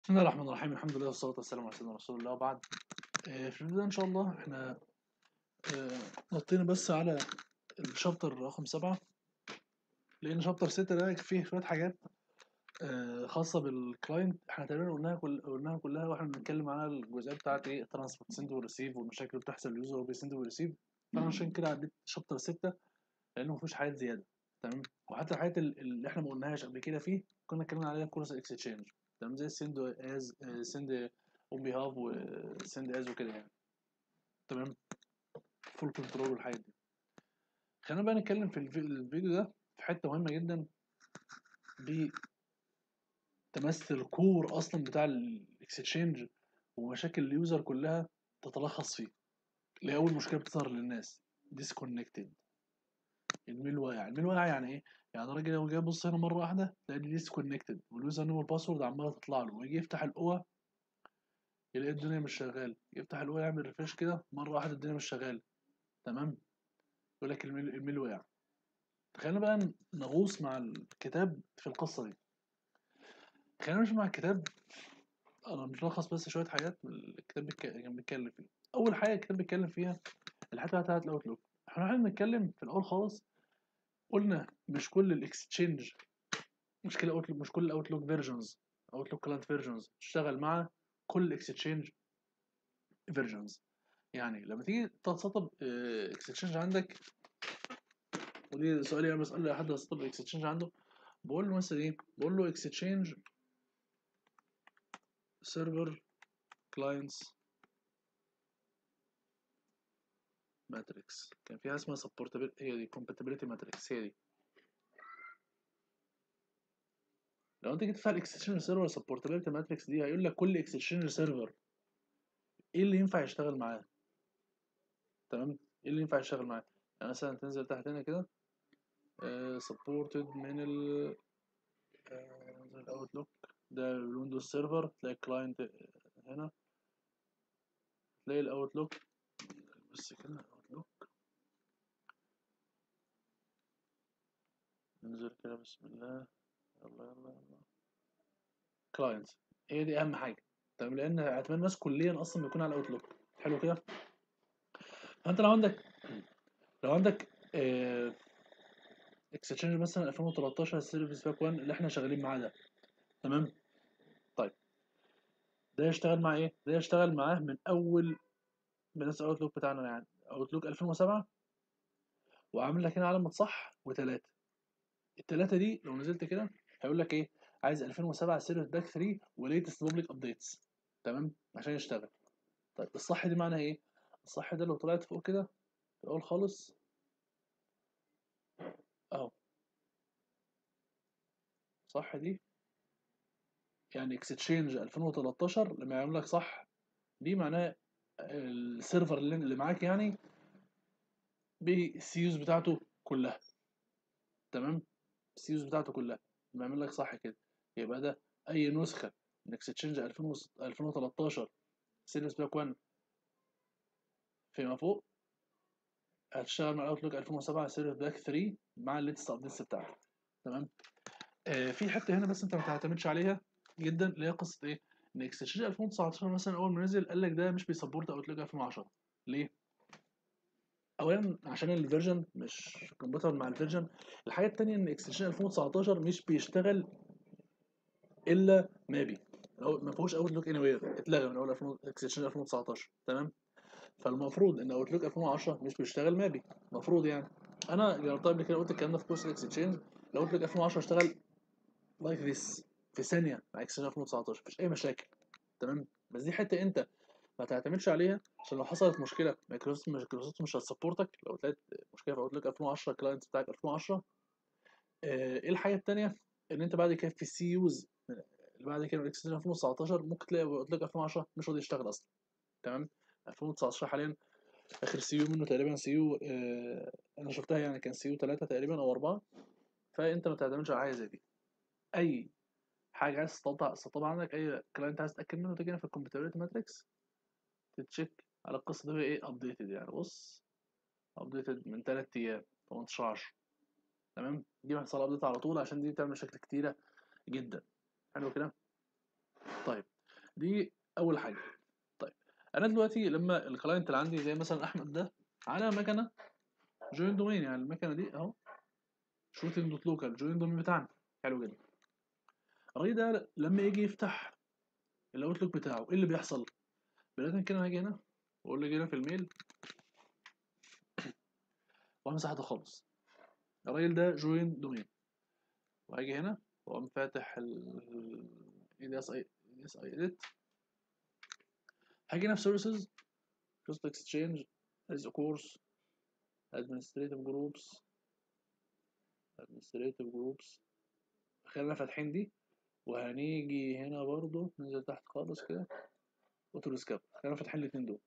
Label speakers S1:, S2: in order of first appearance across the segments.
S1: بسم الله الرحمن الرحيم الحمد لله والصلاة والسلام على سيدنا رسول الله وبعد آه، في الفيديو ده إن شاء الله إحنا آه، نطينا بس على الشابتر رقم سبعة لأن شابتر ستة ده فيه شوية حاجات آه، خاصة بالكلاينت إحنا تقريبا قلناها كل قلناها كلها وإحنا بنتكلم على الجزئية بتاعت إيه الترانسبورت سند وريسيف والمشاكل اللي بتحصل لليوزر وهو بيسند وريسيف فأنا عشان كده عديت شابتر ستة لأنه مفيهوش حاجات زيادة تمام وحتى الحاجات ال- اللي إحنا ما قلناهاش قبل كده فيه كنا اتكلمنا عليها في كورس اكستشينج تمام زي السند از سند اون بيهاف وسند از وكده يعني تمام فول كنترول والحاجات دي خلينا بقى نتكلم في الفي- الفيديو ده في حته مهمه جدا بتمثل الكور اصلا بتاع الاكستشينج ومشاكل اليوزر كلها تتلخص فيه اللي هي اول مشكله بتظهر للناس ديسكونكتد الميل واقع الميل واقع يعني ايه يعني الراجل لو جه يبص هنا مره واحده تلاقي ديسكونكتد واليوزر نيم والباسورد عماله تطلع له ويجي يفتح القوه يلاقي الدنيا مش شغاله يفتح القوه يعمل ريفريش كده مره واحده الدنيا مش شغاله تمام يقول لك الميل الميل وقع خلينا بقى نغوص مع الكتاب في القصه دي خلينا نمشي مع الكتاب انا ملخص بس شويه حاجات من الكتاب بيتك- كان بيتكلم فيها اول حاجه الكتاب بيتكلم فيها الحته بتاعت الاوتلوك احنا واحنا بنتكلم في الاول خالص قلنا مش كل الاكستشينج مش كل اوتلوك مش كل الاوتلوك فيرجنز اوتلوك كلاينت فيرجنز تشتغل مع كل اكستشينج فيرجنز يعني لما تيجي تسطب اكستشينج عندك ودي سؤالي انا بسأله لأي حد هيسطب اكستشينج عنده بقول له مثلا ايه بقول له اكستشينج سيرفر كلاينتس ماتريكس كان فيها اسمها سبورتابيلتي هي دي كومباتيبيلتي ماتريكس هي دي لو انت جيت تفتح الاكستشينج سيرفر سبورتابيلتي ماتريكس دي هيقول لك كل اكستشينج سيرفر ايه اللي ينفع يشتغل معاه تمام ايه اللي ينفع يشتغل معاه يعني مثلا تنزل تحت هنا كده سبورتد من ال الاوتلوك ده الويندوز سيرفر تلاقي الكلاينت هنا تلاقي الاوتلوك بس كده اوتلوك ننزل كده بسم الله يلا يلا يلا كلاينتس هي دي اهم حاجه تمام لان اعتماد الناس كليا اصلا بيكون على الاوتلوك حلو كده فانت لو عندك لو عندك اكستشينج مثلا 2013 سيرفيس باك 1 اللي احنا شغالين معاه ده تمام طيب ده يشتغل مع ايه ده يشتغل معاه من اول بنفس الاوتلوك بتاعنا يعني اوتلوك 2007 وعامل لك هنا علامه صح وثلاثه الثلاثه دي لو نزلت كده هيقول لك ايه عايز 2007 سيرفيس باك 3 وليتست بابليك ابديتس تمام عشان يشتغل طيب الصح دي معناها ايه الصح ده لو طلعت فوق كده في الاول خالص اهو صح دي يعني اكستشينج 2013 لما يعمل لك صح دي معناه السيرفر اللي اللي معاك يعني بالسيوز بتاعته كلها تمام السيوز بتاعته كلها لما يعمل لك صح كده يبقى ده اي نسخه من اكستشينج 2013 سيرفيس باك 1 فيما فوق هتشتغل مع الاوتلوك 2007 سيرفيس باك 3 مع الليتست ابديتس بتاعته تمام آه في حته هنا بس انت ما تعتمدش عليها جدا اللي هي قصه ايه ان اكستشينج 2019 مثلا اول ما نزل قال لك ده مش بيسبورت اوتلوك 2010 ليه اولا عشان الفيرجن مش كمبيوتر مع الفيرجن الحاجه التانية ان اكستنشن 2019 مش بيشتغل الا مابي أو ما فيهوش اوتلوك اني وير اتلغى من اول اكستنشن 2019 تمام فالمفروض ان اوتلوك 2010 مش بيشتغل مابي المفروض يعني انا جربتها قبل كده قلت الكلام ده في كورس الاكستشينج الاوتلوك 2010 اشتغل لايك ذيس في ثانيه مع اكستنشن 2019 مفيش اي مشاكل تمام بس دي حته انت ما تعتمدش عليها عشان لو حصلت مشكله مايكروسوفت مايكروسوفت مش هتسبورتك لو تلاقيت مشكله في اوتلوك 2010 كلاينت بتاعك 2010 آه، ايه الحاجه التانيه ان انت بعد كده في السي يوز اللي بعد كده الاكستنشن 2019 ممكن تلاقي اوتلوك 2010 مش راضي يشتغل اصلا تمام 2019 حاليا اخر سي يو منه تقريبا سي يو آه انا شفتها يعني كان سي يو 3 تقريبا او 4 فانت ما تعتمدش على حاجه زي دي اي حاجه عايز تسطبها تسطبها عندك اي كلاينت عايز تتاكد منه تيجي هنا في الكومباتيبلتي ماتريكس تتشيك على القصه دي ايه ابديتد يعني بص ابديتد من 3 ايام 18 10 تمام دي بيحصل ابديت على طول عشان دي بتعمل مشاكل كتيره جدا حلو كده طيب دي اول حاجه طيب انا دلوقتي لما الكلاينت اللي عندي زي مثلا احمد ده على مكنه جوين دومين يعني المكنه دي اهو شوتنج دوت لوكال جوين دومين بتاعنا حلو جدا الراجل ده لما يجي يفتح الاوتلوك بتاعه ايه اللي بيحصل بدايه كده هاجي هنا واقول له هنا في الميل وامسح ده خالص الراجل ده جوين دومين وهاجي هنا واقوم فاتح ال اي اس اي اس اي اديت هاجي هنا في سيرفيسز كوست اكسشينج از كورس administrative groups administrative groups خلينا فاتحين دي وهنيجي هنا برضو ننزل تحت خالص كده اوتو سكاب خلينا فاتحين الاتنين دول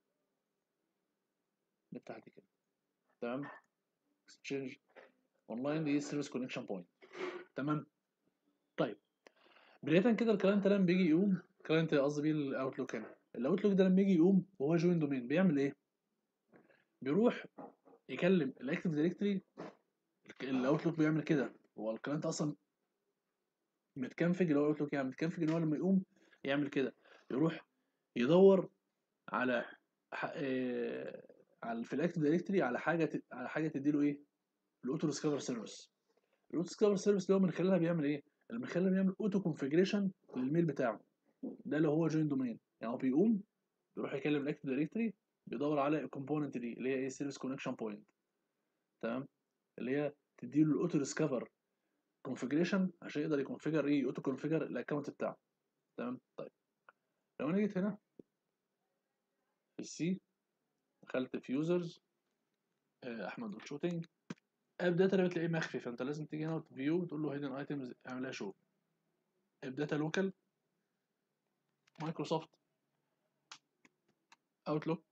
S1: نفتح دي كده تمام اكسشينج اونلاين دي سيرفيس كونكشن بوينت تمام طيب بداية كده الكلاينت لما بيجي يقوم الكلاينت قصدي بيه الاوتلوك هنا الاوتلوك ده لما يجي يقوم وهو جوين دومين بيعمل ايه؟ بيروح يكلم الاكتف دايركتوري الاوتلوك بيعمل كده هو الكلاينت اصلا متكنفج اللي هو الاوتلوك يعني متكنفج ان هو لما يقوم يعمل كده يروح يدور على ح... آه... على في الاكتف دايركتوري على حاجه ت... على حاجه تديله ايه؟ الاوتو ديسكفر سيرفيس الاوتو ديسكفر سيرفيس اللي هو من خلالها بيعمل ايه؟ اللي من خلالها بيعمل اوتو كونفجريشن للميل بتاعه ده اللي هو جوين دومين يعني هو بيقوم بيروح يكلم الاكتف دايركتوري بيدور على الكومبوننت دي اللي هي ايه سيرفيس كونكشن بوينت تمام اللي هي تديله الاوتو ديسكفر كونفجريشن عشان يقدر يكونفجر ايه اوتو كونفجر الاكونت بتاعه تمام طيب لو انا جيت هنا في السي دخلت في يوزرز احمد دوت شوتنج اب داتا اللي بتلاقيه مخفي فانت لازم تيجي هنا فيو وتقول له هيدن ايتمز اعملها شو اب داتا لوكال مايكروسوفت اوتلوك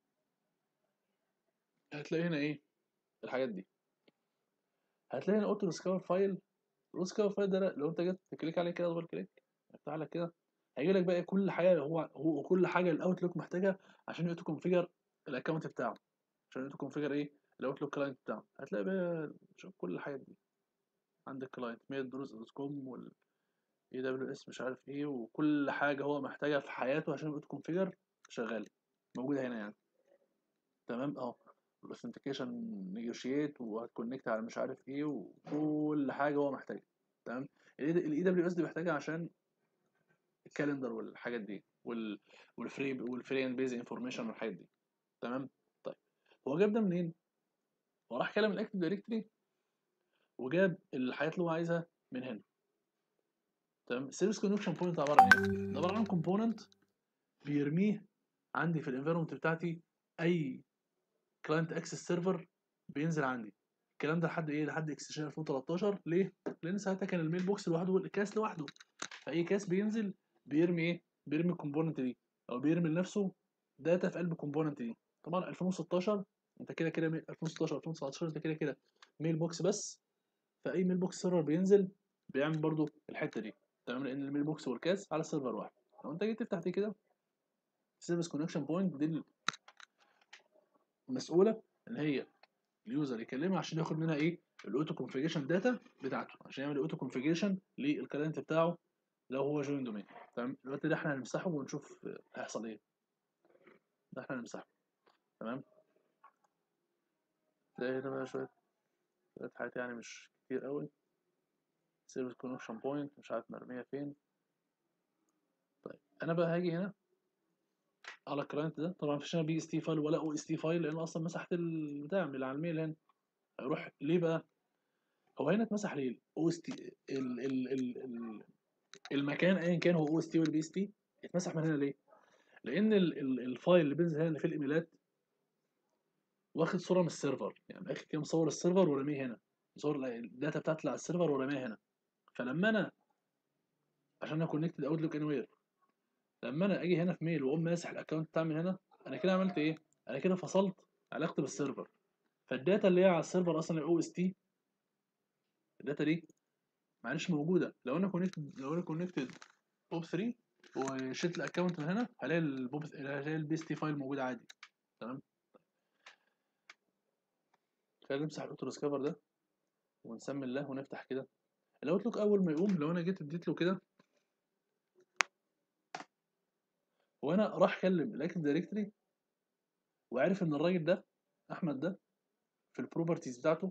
S1: هتلاقي هنا ايه الحاجات دي هتلاقي هنا اوتو ديسكفر فايل الاوتو ديسكفر فايل ده لو انت جيت تكليك عليه كده دبل كليك يفتح لك كده هيجي لك بقى كل حاجه هو هو كل حاجه الاوتلوك محتاجها عشان يوتو كونفيجر الاكونت بتاعه عشان يوتو كونفيجر ايه الاوتلوك كلاينت بتاعه هتلاقي بقى شوف كل الحاجات دي عندك كلاينت ميل دروس دوت كوم وال اي دبليو اس مش عارف ايه وكل حاجه هو محتاجها في حياته عشان يوتو كونفيجر شغال موجوده هنا يعني تمام اهو الاوثنتيكيشن نيجوشيت وهتكونكت على مش عارف ايه وكل حاجه هو محتاجها تمام الاي دبليو اس دي محتاجها عشان الكالندر والحاجات دي وال والفري والفري اند بيز انفورميشن والحاجات دي تمام طيب هو جاب ده منين هو راح كلم الاكتف دايركتوري وجاب الحاجات اللي هو عايزها من هنا تمام السيرفيس كونكشن بوينت عباره عن ايه ده عباره عن كومبوننت بيرميه عندي في الانفيرمنت بتاعتي اي كلاينت اكسس سيرفر بينزل عندي الكلام ده لحد ايه لحد اكسشن 2013 ليه لان ساعتها كان الميل بوكس لوحده والكاس لوحده فاي كاس بينزل بيرمي ايه بيرمي الكومبوننت دي او بيرمي لنفسه داتا في قلب الكومبوننت دي طبعا 2016 انت كده كده 2016 2019 انت كده كده ميل بوكس بس فاي ميل بوكس سيرفر بينزل بيعمل برضو الحته دي تمام لان الميل بوكس والكاس على سيرفر واحد لو انت جيت تفتح دي كده سيرفيس كونكشن بوينت دي المسؤوله ان هي اليوزر يكلمها عشان ياخد منها ايه الاوتو كونفيجريشن داتا بتاعته عشان يعمل اوتو كونفيجريشن للكلاينت بتاعه لو هو جوين دومين تمام الوقت ده احنا هنمسحه ونشوف هيحصل ايه ده احنا هنمسحه تمام تلاقي هنا بقى شويه شويه حاجات يعني مش كتير قوي سيرفيس كونكشن بوينت مش عارف مرميه فين طيب انا بقى هاجي هنا على الكلاينت ده طبعا مفيش هنا بي اس تي فايل ولا او اس تي فايل لان اصلا مسحت البتاع اللي على الميل هنا هيروح ليه بقى هو هنا اتمسح ليه الاو اس تي ال ال ال ال المكان ايا كان هو او اس تي ولا بي اس تي اتمسح من هنا ليه لان ال ال الفايل اللي بينزل هنا اللي فيه الايميلات واخد صوره من السيرفر يعني اخد كده مصور السيرفر ورميه هنا مصور الداتا بتاعتي على السيرفر ورميها هنا فلما انا عشان انا كونكتد اوتلوك اني وير لما انا اجي هنا في ميل واقوم ماسح الاكونت بتاعي من هنا انا كده عملت ايه انا كده فصلت علاقتي بالسيرفر فالداتا اللي هي على السيرفر اصلا الاو اس تي الداتا دي معلش موجوده لو انا كونكتد لو انا كونكتد بوب 3 وشلت الاكونت من هنا هلاقي البوب هلاقي البي اس تي فايل موجود عادي تمام خلينا نمسح الاوتو ديسكفر ده ونسمي الله ونفتح كده الاوتلوك اول ما يقوم لو انا جيت اديت له كده وانا راح اكلم الاكتف دايركتري وعرف ان الراجل ده احمد ده في البروبرتيز بتاعته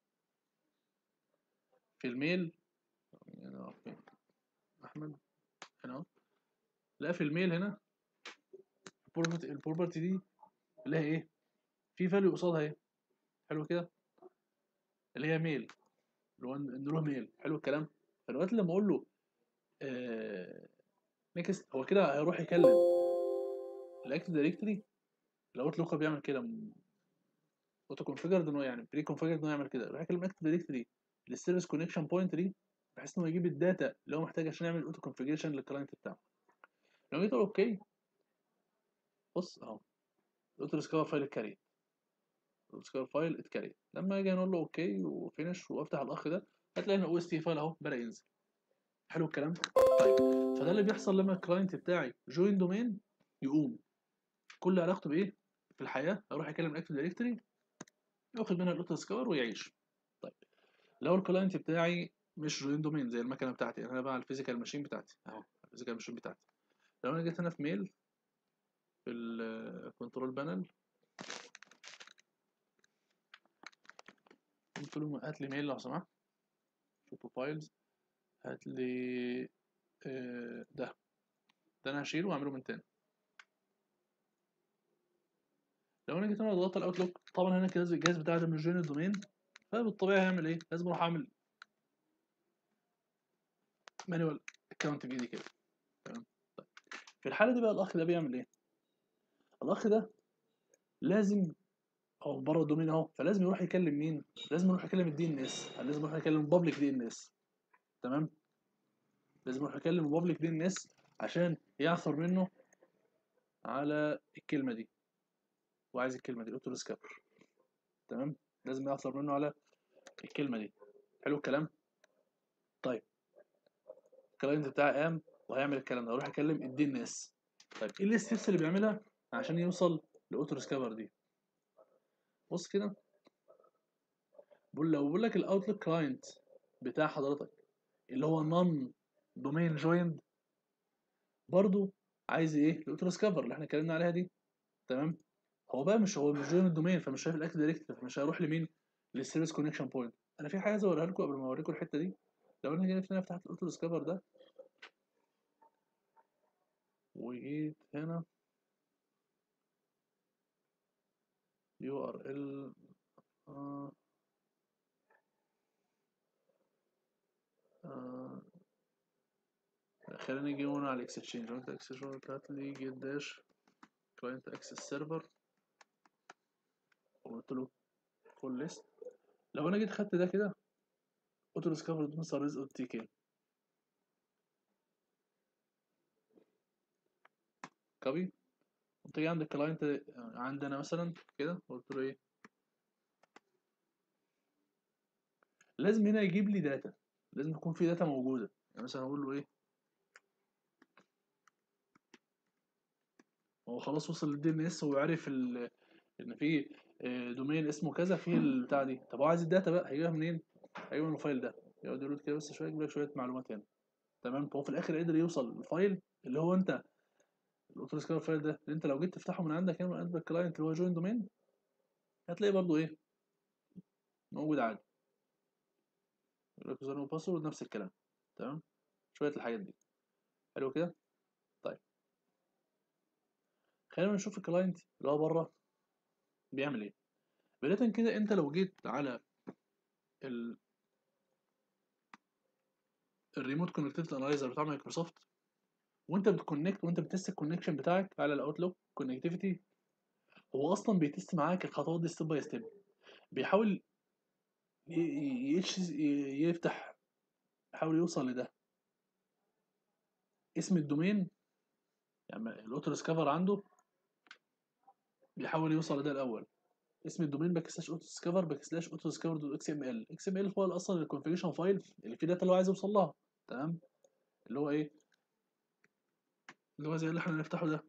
S1: في الميل هنا فين؟ احمد هنا اهو لا في الميل هنا البروبرتي البروبرتي دي لها ايه في فاليو قصادها ايه حلو كده اللي هي ميل اللي هو ان له ميل حلو الكلام فالوقت لما اقول له آه نيكست هو كده هيروح يكلم الاكتف دايركتري لو قلت له بيعمل كده اوتو كونفيجرد ان هو يعني بري كونفيجرد ان هو يعمل كده يروح يكلم الاكتف دايركتري للسيرفيس كونكشن بوينت دي بحيث ان هو يجيب الداتا اللي هو محتاج عشان يعمل اوتو كونفيجريشن للكلاينت بتاعه لو جيت اقول اوكي بص اهو الاوتو ديسكفر فايل اتكريت ديسكفر فايل اتكريت لما اجي نقول له اوكي وفينش وافتح الاخ ده هتلاقي ان او اس تي فايل اهو بدا ينزل حلو الكلام طيب فده اللي بيحصل لما الكلاينت بتاعي جوين دومين يقوم كل علاقته بايه في الحياه اروح اكلم الاكتف دايركتوري ياخد منها الاوتو ديسكفر ويعيش طيب لو الكلاينت بتاعي مش جوين دومين زي المكنه بتاعتي انا بقى الفيزيكال ماشين بتاعتي اهو الفيزيكال ماشين بتاعتي لو انا جيت هنا في ميل في الكنترول بانل قلت له هات لي ميل لو سمحت شوفوا فايلز هات لي آه ده ده انا هشيله واعمله من تاني لو انا جيت هنا ضغطت الاوتلوك طبعا هنا كده الجهاز بتاعي ده مش جوين الدومين فبالطبيعي هيعمل ايه لازم اروح اعمل مانوال اكونت بايدي كده تمام طيب في الحاله دي بقى الاخ ده بيعمل ايه الاخ ده لازم هو بره الدومين اهو فلازم يروح يكلم مين لازم يروح يكلم الدي ان اس لازم يروح يكلم بابليك دي ان اس تمام لازم يروح يكلم بابليك دي ان اس عشان يعثر منه على الكلمه دي وعايز الكلمه دي اوتو ديسكفر تمام لازم يعثر منه على الكلمه دي حلو الكلام طيب الكلاينت بتاعي قام وهيعمل الكلام ده هيروح يكلم الدي ان اس طيب ايه الستبس اللي بيعملها عشان يوصل لاوتو ديسكفر دي بص كده بقول لو بقول لك الاوتلوك كلاينت بتاع حضرتك اللي هو نون دومين جويند برضو عايز ايه الاوتو ديسكفر اللي احنا اتكلمنا عليها دي تمام هو بقى مش هو مش جوين الدومين فمش شايف الاكت دايركت فمش هيروح لمين للسيرفيس كونكشن بوينت انا في حاجه عايز اوريها لكم قبل ما اوريكم الحته دي لو انا جيت هنا فتحت الاوتو ديسكفر ده وجيت هنا يو ار ال خلينا نيجي هنا على الاكستشينج وانت اكستشينج هات لي جيت داش كلاينت اكسس سيرفر وقلت له فول ليست لو انا جيت خدت ده كده اوتو ديسكفر دوت سيرفيس اوت تي كي كوبي قمت جاي عند الكلاينت عندنا مثلا كده قلت له ايه لازم هنا يجيب لي داتا لازم يكون في داتا موجوده يعني مثلا اقول له ايه هو خلاص وصل للدي ان اس وعرف ان في دومين اسمه كذا في البتاع دي طب هو عايز الداتا بقى هيجيبها منين هيجيبها من الفايل ده يقعد يقول كده بس شويه يجيب لك شويه معلومات هنا تمام فهو في الاخر قدر يوصل للفايل اللي هو انت الاوتو ديسكفر فايل ده اللي انت لو جيت تفتحه من عندك هنا من قلب الكلاينت اللي هو جوين دومين هتلاقي برضو ايه موجود عادي يقول لك يوزر وباسورد نفس الكلام تمام شويه الحاجات دي حلو كده طيب خلينا نشوف الكلاينت اللي هو بره بيعمل ايه بداية كده انت لو جيت على ال الريموت كونكتيفيتي انالايزر بتاع مايكروسوفت وانت بتكونكت وانت بتست الكونكشن بتاعك على الاوتلوك كونكتيفيتي هو اصلا بيتست معاك الخطوات دي ستيب باي ستيب بيحاول يفتح يحاول يوصل لده اسم الدومين يعني الاوتو ديسكفر عنده بيحاول يوصل لده الاول اسم الدومين باك سلاش اوتو ديسكفر باك سلاش اوتو ديسكفر دوت اكس ام ال اكس ام ال هو اصلا الكونفيجريشن فايل اللي فيه داتا اللي هو عايز يوصل لها تمام اللي هو ايه اللي هو زي اللي احنا هنفتحه ده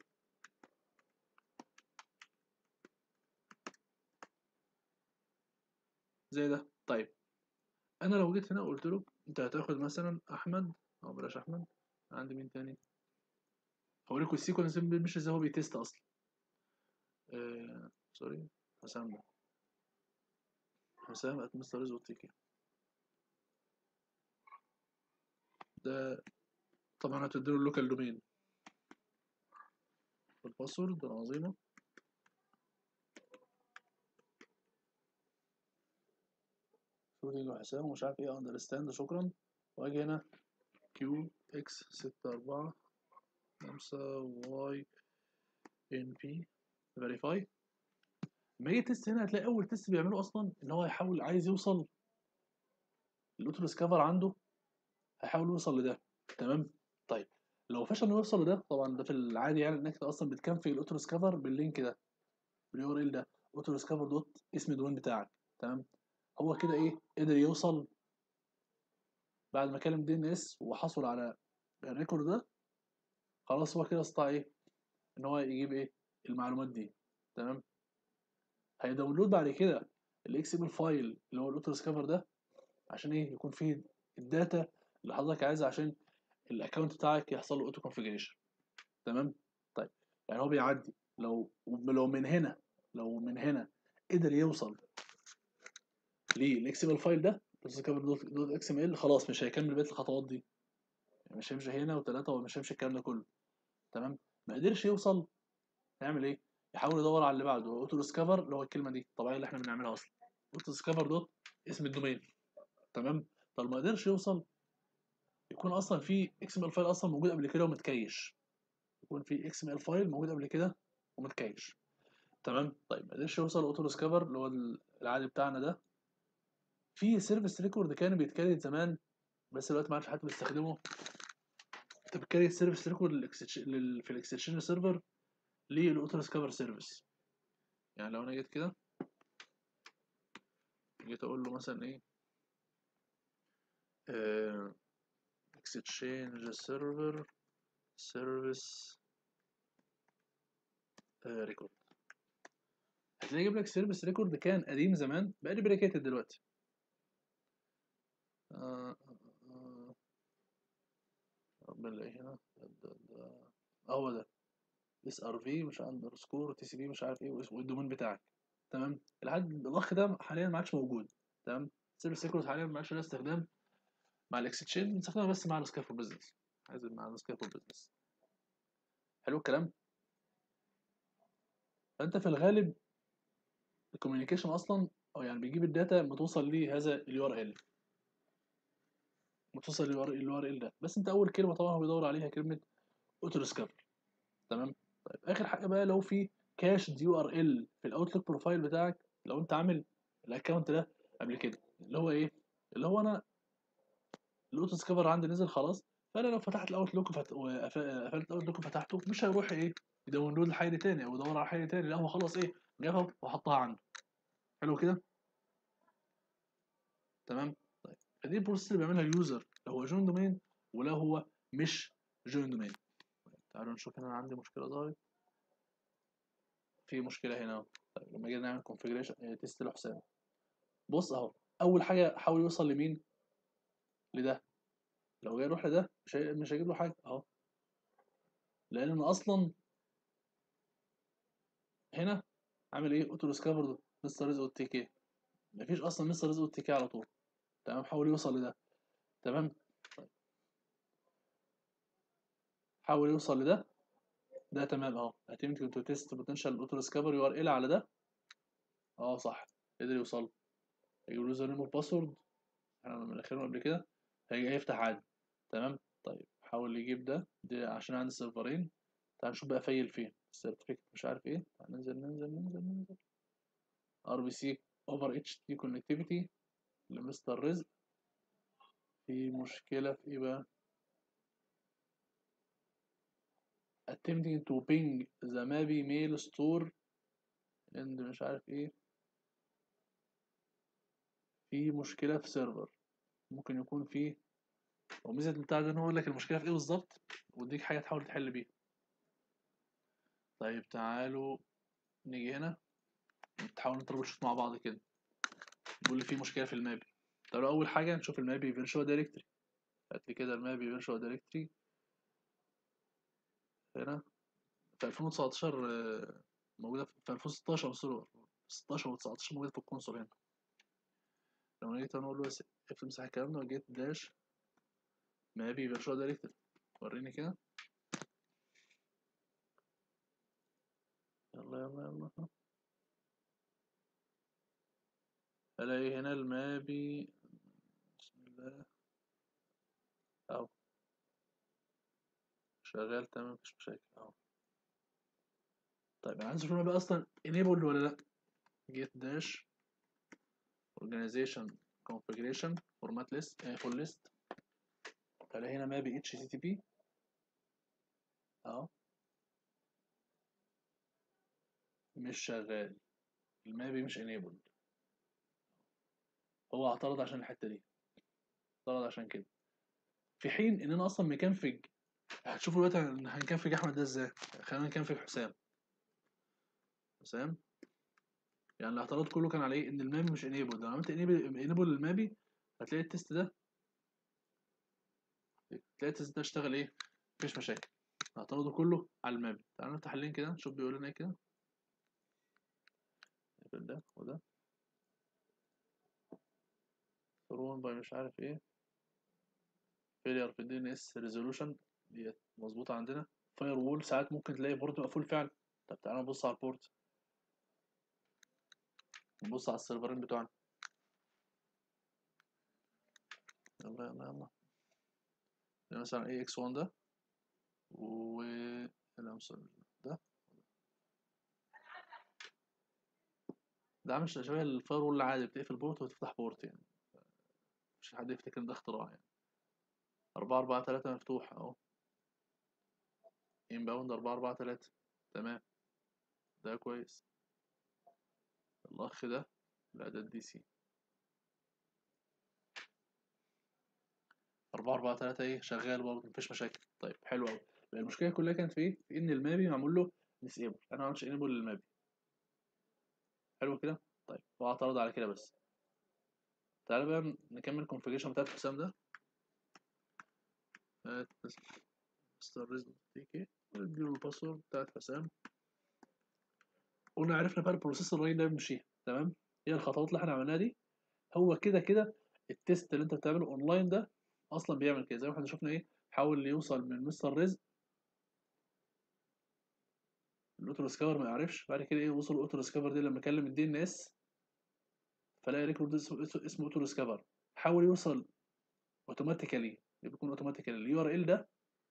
S1: زي ده طيب انا لو جيت هنا قلت له انت هتاخد مثلا احمد او بلاش احمد عندي مين تاني هوريكم السيكونس مش ازاي هو بيتست اصلا آه سوري حسام ده حسام ات مستر رزق تيكي ده طبعا هتديله اللوكال دومين والباسورد العظيمة شوتنج وحسام ومش عارف ايه اندرستاند شكرا واجي هنا كيو اكس ستة أربعة خمسة واي ان بي فيريفاي لما يجي تيست هنا هتلاقي أول تيست بيعمله أصلا إن هو يحاول عايز يوصل الأوتو ديسكفر عنده هيحاول يوصل لده تمام طيب لو فشل انه يوصل لده طبعا ده في العادي يعني انك اصلا بتكنفج الاوتو ديسكفر باللينك ده باليو ار ال ده اوتو ديسكفر دوت اسم الدومين بتاعك تمام هو كده ايه قدر يوصل بعد ما كلم دي ان اس وحصل على الريكورد ده خلاص هو كده استطاع ايه ان هو يجيب ايه المعلومات دي تمام هيداونلود بعد كده الاكس ام ال فايل اللي هو الاوتو ديسكفر ده عشان ايه يكون فيه الداتا اللي حضرتك عايزها عشان الاكونت بتاعك يحصل له اوتو كونفيجريشن تمام طيب يعني هو بيعدي لو لو من هنا لو من هنا قدر يوصل للاكس ام ال فايل ده دوت دوت اكس ام ال خلاص مش هيكمل بقيه الخطوات دي يعني مش هيمشي هنا وثلاثه ومش هيمشي الكلام ده كله تمام ما قدرش يوصل هيعمل ايه يحاول يدور على اللي بعده اوتو ديسكفر اللي هو الكلمه دي الطبيعيه اللي احنا بنعملها اصلا اوتو ديسكفر دوت اسم الدومين تمام طب ما قدرش يوصل يكون اصلا في اكس ام ال فايل اصلا موجود قبل كده ومتكيش يكون في اكس ام ال فايل موجود قبل كده ومتكيش تمام طيب ما قدرش يوصل اوتو ديسكفر اللي هو العادي بتاعنا ده في سيرفيس ريكورد كان بيتكريت زمان بس دلوقتي ما عادش حد بيستخدمه انت بتكريت سيرفيس ريكورد في الاكستشينج سيرفر للاوتو ديسكفر سيرفيس يعني لو انا جيت كده جيت اقول له مثلا ايه آه exchange server service ريكورد هتلاقي يجيب لك سيرفيس ريكورد كان قديم زمان بقى ريبليكيتد دلوقتي آه آه بنلاقي هنا ده ده هو ده اس ار في مش اندرسكور تي سي بي مش عارف ايه والدومين بتاعك تمام الحد الاخ ده حاليا ما عادش موجود تمام سيرفيس ريكورد حاليا ما عادش له استخدام مع الاكستشينج بنستخدمها بس مع السكافول بزنس عايز مع السكافول بزنس حلو الكلام فانت في الغالب الكوميونيكيشن اصلا او يعني بيجيب الداتا لما توصل لهذا اليو ار ال توصل لليو ار ال ده بس انت اول كلمه طبعا هو بيدور عليها كلمه اوتو ديسكفر تمام طيب اخر حاجه بقى لو في كاش دي يو ار ال في الاوتلوك بروفايل بتاعك لو انت عامل الاكونت ده قبل كده اللي هو ايه اللي هو انا الاوتو ديسكفر عندي نزل خلاص فانا لو فتحت الاوتلوك وفت... وقفلت الاوتلوك وفتحته مش هيروح ايه يداونلود الحاجه تاني او يدور على حاجه تاني لا هو خلاص ايه جابها وحطها عنده حلو كده تمام طيب فدي البروسيس اللي بيعملها اليوزر لو هو جوين دومين ولا هو مش جوين دومين تعالوا نشوف هنا عندي مشكله ظهرت في مشكله هنا طيب لما جينا نعمل كونفيجريشن تيست لحسام بص اهو اول حاجه حاول يوصل لمين لده لو جاي يروح لده مش هي... مش هيجيب له حاجه اهو لان اصلا هنا عامل ايه اوتو ديسكفر مستر رزق والتي كي مفيش اصلا مستر رزق والتي كي على طول تمام حاول يوصل لده تمام طيب. حاول يوصل لده ده تمام اهو اتمت تو تيست بوتنشال اوتو ديسكفر يو ار ال على ده اه صح قدر يوصل يجيب له يوزر نيم والباسورد احنا مدخلينه قبل كده هيجي هيفتح عادي تمام طيب حاول يجيب ده دي عشان عندي سيرفرين تعال نشوف بقى فايل فين السيرتيفيكت مش عارف ايه تعال ننزل ننزل ننزل ننزل ار بي سي اوفر اتش تي كونكتيفيتي لمستر رزق في مشكلة في ايه بقى attempting to ping the mappy mail store and مش عارف ايه في مشكلة في سيرفر ممكن يكون في وميزة البتاع ده ان هو يقول لك المشكلة في ايه بالظبط ويديك حاجة تحاول تحل بيها طيب تعالوا نيجي هنا نحاول نتربط شوت مع بعض كده بيقول لي في مشكلة في المابي تعالوا أول حاجة نشوف المابي فيرتشوال دايركتري هات لي كده المابي فيرتشوال دايركتري هنا في 2019 آه، موجودة في 2016 سوري 16 و 19 موجودة في الكونسول هنا لو جيت انا اقول له اف امسح الكلام ده وجيت داش مابي فيرتشوال دايركتوري وريني كده يلا يلا يلا الاقي هنا المابي بسم الله اهو شغال تمام مفيش مشاكل اهو طيب انا عايز اشوف انا بقى اصلا enabled ولا لا جيت داش organization configuration format list آه full list الاقي هنا مابي اتش تي تي بي اهو مش شغال المابي مش enabled هو اعترض عشان الحته دي اعترض عشان كده في حين ان انا اصلا مكنفج هتشوفوا دلوقتي هن- هنكنفج احمد ده ازاي خلينا نكنفج حسام حسام يعني الاعتراض كله كان على ايه ان المابي مش انيبل لو عملت انيبل انيبل للمابي هتلاقي التست ده تلاقي التست ده اشتغل ايه مفيش مشاكل اعتراضه كله على المابي تعالوا نفتح اللينك كده نشوف بيقول لنا ايه كده نقفل ده وده ثرون باي مش عارف ايه فيلير في الدي ان اس ريزولوشن ديت مظبوطه عندنا فاير وول ساعات ممكن تلاقي بورت مقفول فعلا طب تعالى نبص على البورت نبص على السيرفرين بتوعنا يلا يلا يلا ده مثلا ايه اكس 1 ده و لا مش ده ده عامل شبه الفاير وول العادي بتقفل بورت وتفتح بورت يعني مش حد يفتكر إن ده اختراع يعني أربعة أربعة تلاتة مفتوح أهو انباوند أربعة أربعة تلاتة تمام ده كويس الأخ ده لا ده الدي سي أربعة أربعة تلاتة إيه شغال برضه مفيش مشاكل طيب حلو أوي المشكلة كلها كانت في إيه؟ في إن المابي معمول له ديسيبل أنا ما عملتش انيبل للمابي حلو كده طيب هو اعترض على كده بس تعالى بقى نكمل الكونفيجريشن بتاعت حسام ده هات مستر ريزم تيكي نديله الباسورد بتاعت حسام قلنا عرفنا بقى البروسيس الراجل ده بيمشيها تمام هي الخطوات اللي احنا عملناها دي هو كده كده التيست اللي انت بتعمله اونلاين ده اصلا بيعمل كده زي ما احنا شفنا ايه حاول يوصل من مستر رزق الاوتو ديسكفر ما يعرفش بعد كده ايه وصل الاوتو ديسكفر دي لما كلم الدي ان اس فلاقي ريكورد اسمه اسمه اوتو ديسكفر حاول يوصل اوتوماتيكالي بيكون اوتوماتيكالي اليو ار ال ده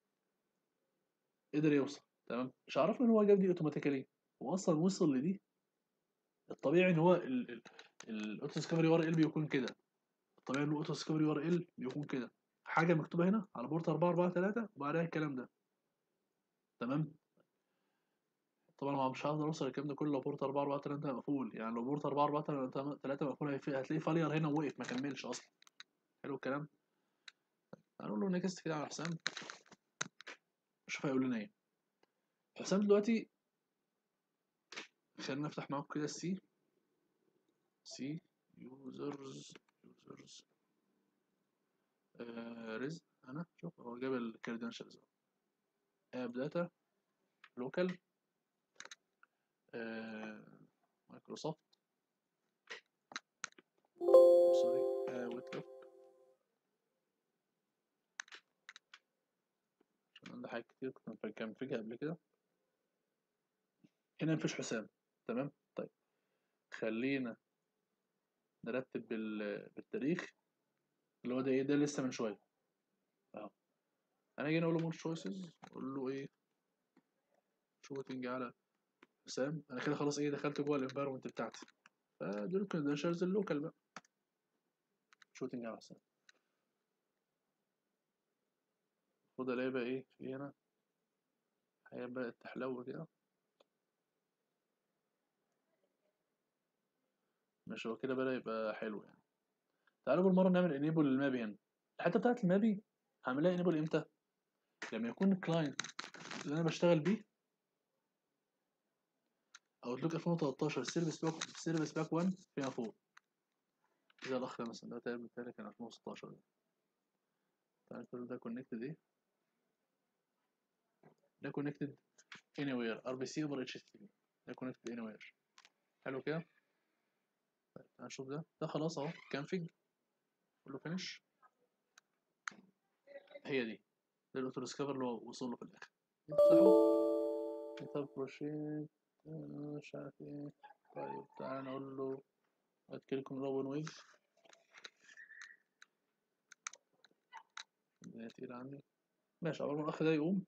S1: قدر يوصل تمام مش عرفنا ان هو جاب دي اوتوماتيكالي هو اصلا وصل لدي الطبيعي ان هو الاوتو ديسكفري يو ار ال بيكون كده الطبيعي ان الاوتو ديسكفري يو ار ال بيكون كده حاجه مكتوبه هنا على بورت 443 وبعدها الكلام ده تمام طبعا هو مش هقدر اوصل الكلام ده كله لو بورت 443 مقفول يعني لو بورت 443 مقفول هتلاقيه فالير هنا ووقف ما كملش اصلا حلو الكلام هنقول له نيكست كده على حسام شوف هيقول لنا ايه حسام دلوقتي خلينا نفتح معاكم كده السي سي يوزرز يوزرز رزق انا شوف هو جاب الكريدنشالز اب داتا لوكال مايكروسوفت سوري ويتلوك عشان عندي حاجات كتير كنت مكنفجها قبل كده هنا مفيش حسام تمام طيب خلينا نرتب بال... بالتاريخ اللي هو ده ايه ده لسه من شويه اهو انا جاي اقول له مور تشويسز اقول له ايه شوتنج على حسام انا كده خلاص ايه دخلت جوه الانفايرمنت بتاعتي فدول كريدنشالز اللوكال بقى شوتنج على حسام المفروض الاقي بقى ايه في هنا حاجات بقت تحلو كده مش هو كده بدأ يبقى حلو يعني تعالوا بالمرة نعمل انيبل للمابي هنا الحتة بتاعت المابي هعملها انيبل امتى؟ لما يكون الكلاينت اللي انا بشتغل بيه اوتلوك 2013 سيرفيس باك سيرفيس باك 1 فيها فوق زي الاخ مثلا ده تقريبا كان 2016 ده تعالى كل ده كونكتد ايه ده كونكتد anywhere ار بي سي اوفر اتش تي بي ده كونكتد anywhere حلو كده طيب تعال نشوف ده ده خلاص اهو كانفيج قول له فينش هي دي ده الاوتو ديسكفر اللي هو وصل له في الاخر نفتحه كتاب بروشيت مش عارف ايه طيب تعال نقول له اتكلكم روبن ويز الدنيا تقيلة عندي ماشي أول ما الأخ ده يقوم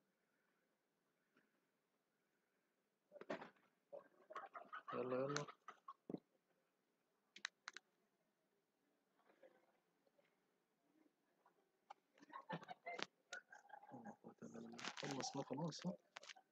S1: يلا يلا خلص بقى خلاص ها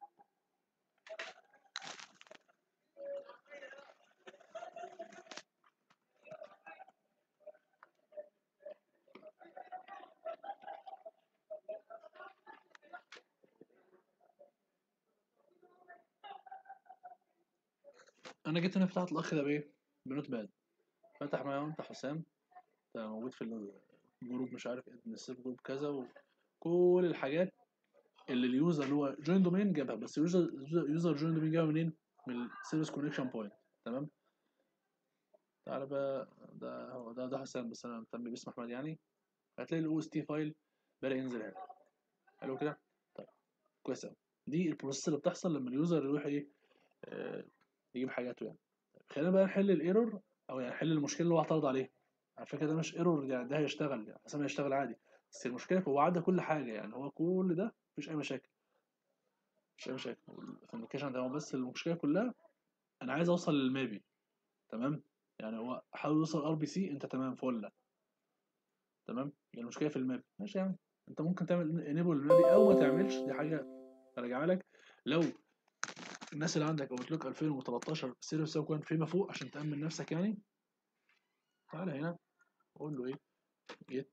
S1: انا جيت هنا فتحت الاخ ده بايه بنوت باد فتح معايا انت حسام انت موجود في الجروب مش عارف ادن السيف جروب كذا وكل الحاجات اللي اليوزر اللي هو جوين دومين جابها بس يوزر يوزر جوين دومين جابها منين من السيرفيس كونكشن بوينت تمام تعالى بقى ده هو ده ده حسام بس انا مهتم باسم احمد يعني هتلاقي الاو اس تي فايل بدا ينزل هنا حلو كده طيب كويس قوي دي البروسيس اللي بتحصل لما اليوزر يروح ايه آه يجيب حاجاته يعني طيب خلينا بقى نحل الايرور او يعني نحل المشكله اللي هو اعترض عليها على فكره ده مش ايرور يعني ده هيشتغل يعني حسام هيشتغل عادي بس المشكله هو عدى كل حاجه يعني هو كل ده مفيش اي مشاكل مفيش اي مشاكل الكوميونيكيشن ده هو بس المشكله كلها انا عايز اوصل للمابي تمام يعني هو حاول يوصل ار بي سي انت تمام فله تمام يعني المشكله في المابي ماشي يعني انت ممكن تعمل انيبل المابي او ما تعملش دي حاجه راجعه لك لو الناس اللي عندك اوتلوك 2013 سيرف سوكوان فيما فوق عشان تامن نفسك يعني تعالى هنا قول له ايه جيت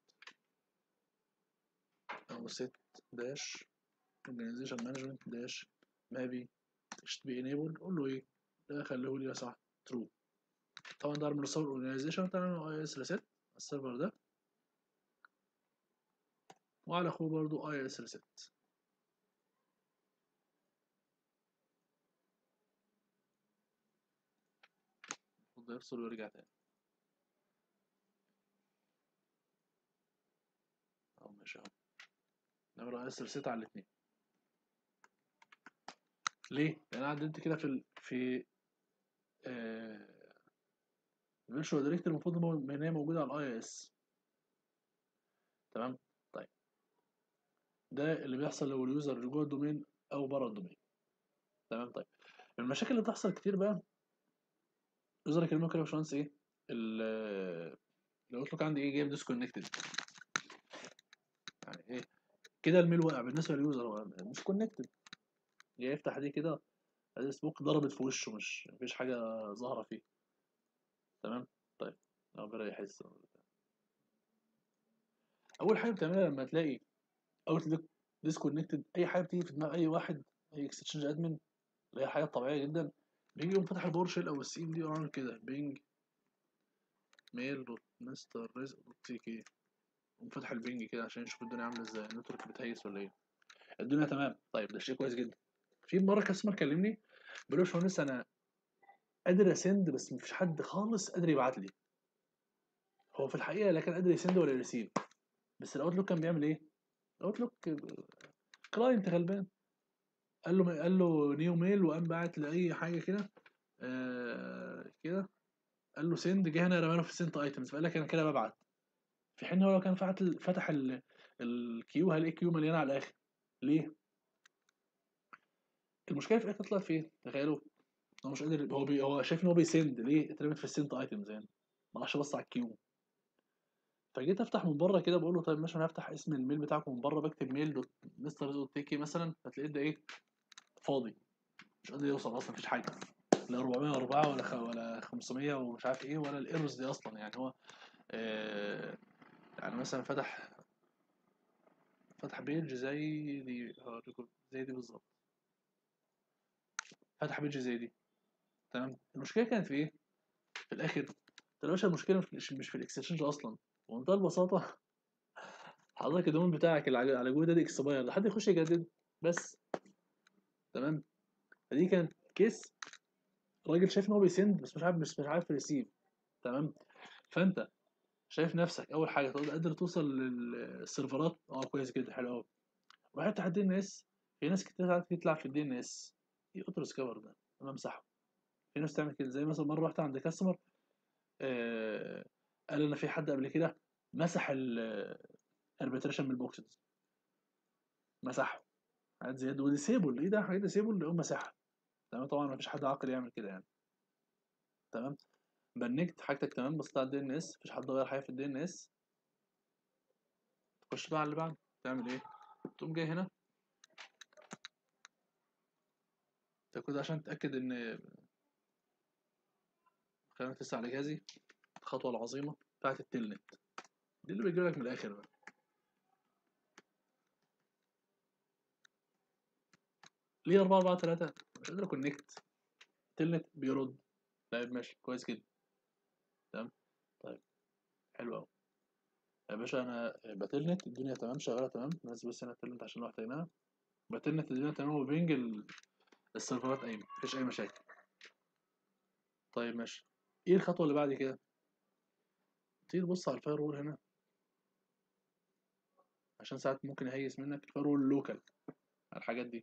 S1: او set dash organization management dash maybe should be enabled قول له ايه ده خليه لي صح true طبعا ده من الصور organization تعمل اي اس ريسيت السيرفر ده وعلى اخوه برضو اي اس ريسيت المفروض يفصل ويرجع تاني اهو ماشي اهو نعمل اي اس ريسيت على الاثنين ليه؟ لان انا عدلت كده في ال... في فيرتشوال دايركتور المفروض ان هي موجوده على الاي اس تمام طيب ده اللي بيحصل لو اليوزر جوه الدومين او بره الدومين تمام طيب المشاكل اللي بتحصل كتير بقى اليوزر يكلمك كده يا باشمهندس ايه لو قلت لك عندي ايه جايب ديسكونكتد يعني ايه كده الميل واقع بالنسبه لليوزر هو مش كونكتد جاي يفتح دي كده الفيسبوك ضربت في وشه مش مفيش حاجه ظاهره فيه تمام طيب ربنا يحس اول حاجه بتعملها لما تلاقي اوتلوك ديسكونكتد اي حاجه بتيجي في دماغ اي واحد اي اكستشينج ادمن اللي هي حاجات طبيعيه جدا بيجي يقوم فتح الباور شيل او السي ام دي وعامل كده بينج ميل دوت مستر رزق دوت تي كي يقوم فاتح البينج كده عشان يشوف الدنيا عامله ازاي النتورك بتهيس ولا ايه الدنيا تمام طيب ده شيء كويس جدا في مره كاستمر كلمني بيقول له يا باشمهندس انا قادر اسند بس مفيش حد خالص قادر يبعت لي هو في الحقيقه لا كان قادر يسند ولا يريسيف بس الاوتلوك كان بيعمل ايه الاوتلوك كلاينت غلبان قال له قال له نيو ميل وقام باعت لاي حاجه كده آه كده قال له سند جه هنا رماله في السنت ايتمز فقال لك انا كده ببعت في حين هو لو كان فتح فتح الكيو هلاقي كيو مليانه على الاخر ليه المشكله في الاخر طلعت فين تخيلوا هو مش قادر هو بي... هو شايف ان هو بيسند ليه اترمت في السنت ايتمز يعني ما راحش بص على الكيو فجيت افتح من بره كده بقول له طيب ماشي انا هفتح اسم الميل بتاعكم من بره بكتب ميل دوت مستر دوت تيكي مثلا هتلاقيه ده ايه فاضي مش قادر يوصل اصلا مفيش حاجه لا 404 ولا خ... ولا 500 ومش عارف ايه ولا الايرورز دي اصلا يعني هو آه يعني مثلا فتح فتح بيج زي دي زي دي بالظبط فتح بيج زي دي تمام المشكله كانت في ايه في الاخر يا باشا المشكله مش مش في الاكستشينج اصلا بمنتهى البساطه حضرتك الدومين بتاعك اللي على جوجل ده اكسباير حد يخش يجدد بس تمام فدي كانت كيس الراجل شايف ان هو بيسند بس مش عارف مش مش عارف ريسيف تمام فانت شايف نفسك اول حاجه تقدر قادر توصل للسيرفرات اه كويس جدا حلو قوي وحتى تحت الدي ان اس في ناس كتير ساعات تلعب في الدي ان اس ايه اوتو سكابر ده انا امسحه في ناس تعمل كده زي مثلا مره رحت عند كاستمر آه قال انا في حد قبل كده مسح الاربيتريشن من البوكسز مسحه حاجات زياده وديسيبل ايه ده حاجات ديسيبل يقوم مسحها تمام طبعا مفيش حد عاقل يعمل كده يعني تمام بنكت حاجتك تمام بصيت على الدي ان اس مفيش حد غير حاجه في الدي ان اس تخش بقى على اللي بعده تعمل ايه تقوم جاي هنا تاكد عشان تتاكد ان خلينا تست على جهازي الخطوه العظيمه بتاعت التلنت دي اللي بيجيب لك من الاخر بقى ليه 4 4 3 مش قادر اكونكت تلنت بيرد طيب ماشي كويس جدا تمام طيب حلو قوي يا باشا انا بتلنت الدنيا تمام شغاله تمام ناس بس هنا التلنت عشان لو احتاجناها بتلنت الدنيا تمام وبينج ال- السيرفرات قايمه مفيش اي مشاكل طيب ماشي ايه الخطوه اللي بعد كده تيجي تبص على الفاير وول هنا عشان ساعات ممكن يهيس منك الفاير وول لوكال على الحاجات دي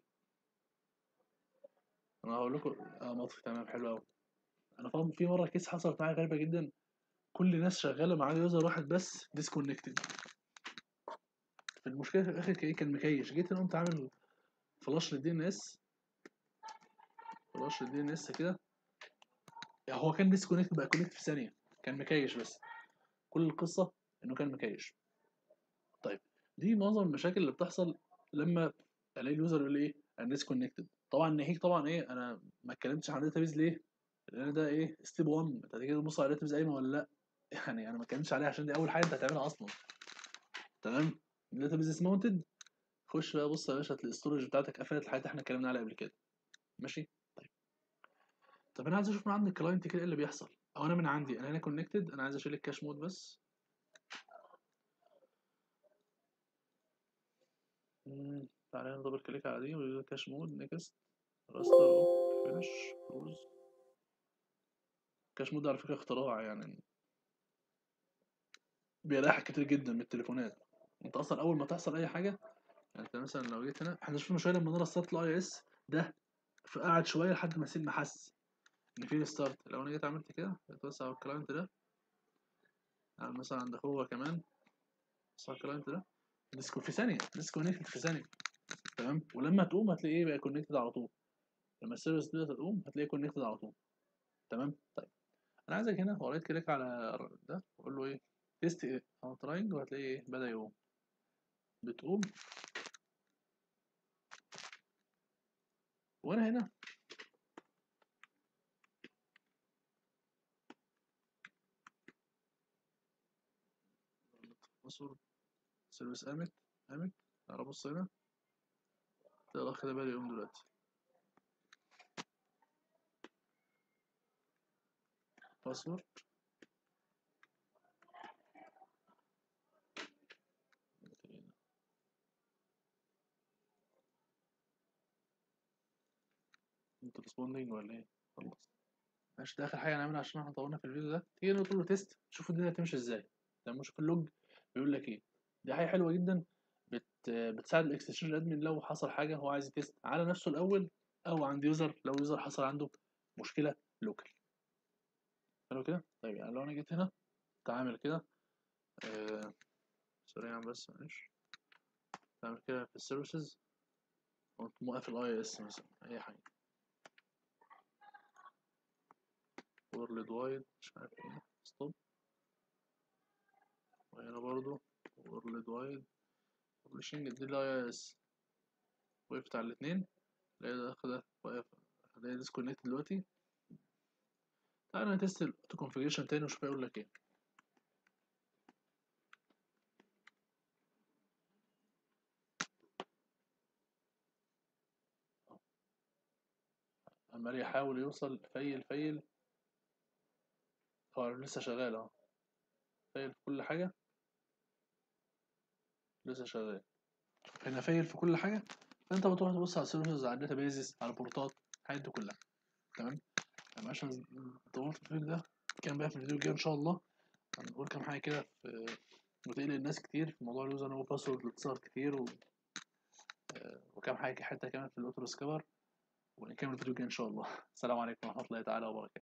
S1: انا هقول لكم اه مطفي تمام حلو قوي انا فاهم في مره كيس حصلت معايا غريبه جدا كل الناس شغاله معايا يوزر واحد بس ديسكونكتد المشكله في الاخر كان إيه؟ كان مكيش جيت انا قمت عامل فلاش للدي ان اس فلاش للدي ان اس كده يعني هو كان ديسكونكت بقى كونكت في ثانيه كان مكيش بس كل القصه انه كان مكيش طيب دي معظم المشاكل اللي بتحصل لما الاقي اليوزر يقول لي ايه انا ديسكونكتد طبعا ناهيك طبعا ايه انا ما اتكلمتش عن داتابيز ليه لان ده ايه ستيب 1 انت هتيجي تبص على الداتابيز قايمه ولا لا يعني انا ما اتكلمتش عليها عشان دي اول حاجه انت هتعملها اصلا تمام الداتابيز از ماونتد خش بقى بص يا باشا هتلاقي الاستورج بتاعتك قفلت الحاجات اللي احنا اتكلمنا عليها قبل كده ماشي طيب طب انا عايز اشوف من عند الكلاينت كده ايه اللي بيحصل او انا من عندي انا هنا كونكتد انا عايز اشيل الكاش مود بس مم، تعالى ندبل كليك على دي ويقول كاش مود نيكست راستر اوف فينش كلوز كاش مود على فكره اختراع يعني بيريحك كتير جدا من التليفونات انت اصلا اول ما تحصل اي حاجه يعني انت مثلا لو جيت هنا احنا شفنا شويه لما انا رسترت الاي اس ده فقعد شويه لحد ما سيب محس ان في ريستارت لو انا جيت عملت كده بس على الكلاينت ده يعني مثلا عند هو كمان بس على الكلاينت ده ديسكو في ثانيه ديسكونكت في ثانيه تمام ولما تقوم هتلاقيه ايه بقى كونكتد على طول لما السيرفيس دي تقوم هتلاقيه كونكتد على طول تمام طيب انا عايزك هنا ورايت كليك على ده واقول له ايه تيست ايه او تراينج وهتلاقيه ايه بدا يقوم بتقوم وانا هنا باسورد سيرفيس قامت قامت تعالى بص هنا تلاقي الاخ ده بدا يقوم دلوقتي باسورد انت ريسبوندينج ولا ايه خلص ماشي ده اخر حاجه هنعملها عشان احنا طولنا في الفيديو ده تيجي نقول له تيست شوف الدنيا هتمشي ازاي لما نشوف اللوج بيقول لك ايه دي حاجه حلوه جدا بت... بتساعد الاكستشينج ادمن لو حصل حاجه هو عايز يتست على نفسه الاول او عند يوزر لو يوزر حصل عنده مشكله لوكال حلو كده طيب يعني لو انا جيت هنا تعامل كده آه... سريعا بس معلش تعمل كده في السيرفيسز قمت موقف الاي اس مثلا اي حاجه وورلد وايد مش عارف ايه ستوب وهنا برضو وورلد وايد ببلشنج دي الاي اس وقفت على الاتنين الاقي ده كده واقف هلاقي ديسكونكت دلوقتي تعالى نتست الاوتو كونفيجريشن تاني وشوف هيقول لك ايه عمال يحاول يوصل فيل فيل هو لسه شغال اهو فايل في كل حاجة لسه شغال هنا فايل في كل حاجة فانت بتروح تبص على السيرفرز على الداتابيزز على البورتات الحاجات دي كلها تمام تمام عشان طولت في الفيديو ده كان بقى في الفيديو الجاي ان شاء الله هنقول كام حاجه كده في بتقلق الناس كتير في موضوع اليوزر نيم وباسورد اللي بتظهر كتير و... آه، وكام حاجه حتى كمان في الاوتو سكابر ونكمل الفيديو الجاي ان شاء الله السلام عليكم ورحمه الله تعالى وبركاته